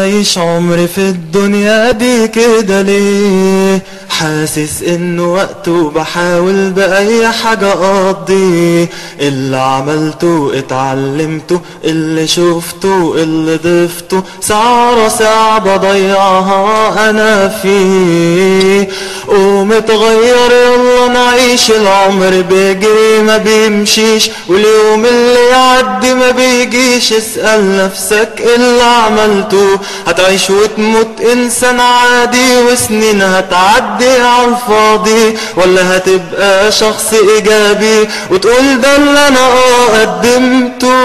عايش عمري في الدنيا دي كده ليه حاسس انه وقته بحاول بأي حاجة اقضيه اللي عملته اتعلمته اللي شفته اللي ضفته ساعة ساعة بضيعها انا فيه ومتغير يلا نعيش العمر بيجري ما بيمشيش واليوم اللي يعدي ما بيجيش اسأل نفسك إيه اللي عملته هتعيش وتموت انسان عادي وسنين هتعدي على الفاضي ولا هتبقى شخص ايجابي وتقول ده اللي انا اه قدمته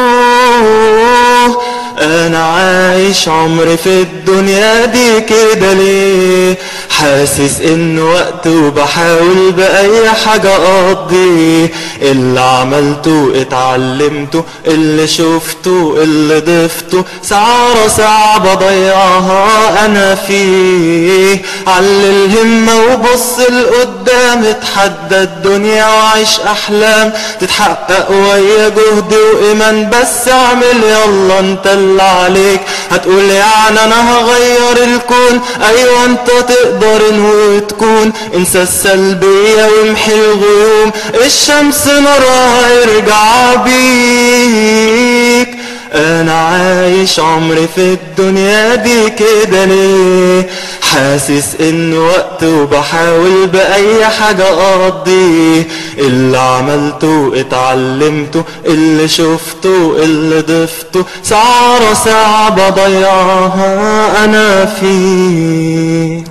انا عايش عمري في الدنيا دي كده ليه حاسس ان وقت وبحاول باي حاجة اقضي اللي عملته اتعلمته اللي شفته اللي ضفته ساعة ساعة بضيعها انا فيه علي الهمة وبص لقدام اتحدى الدنيا وعيش احلام تتحقق ويا جهد وايمان بس اعمل يلا انت اللي عليك هتقول يعني انا هغير الكون ايوه انت تقدر انه تكون انسى السلبية وامحي الغيوم الشمس نورها يرجع بيك انا عايش عمري في الدنيا دي كده ليه حاسس ان وقت وبحاول باي حاجة اقضيه اللي عملته اتعلمته اللي شفته اللي ضفته ساعة ساعة بضيعها انا فيه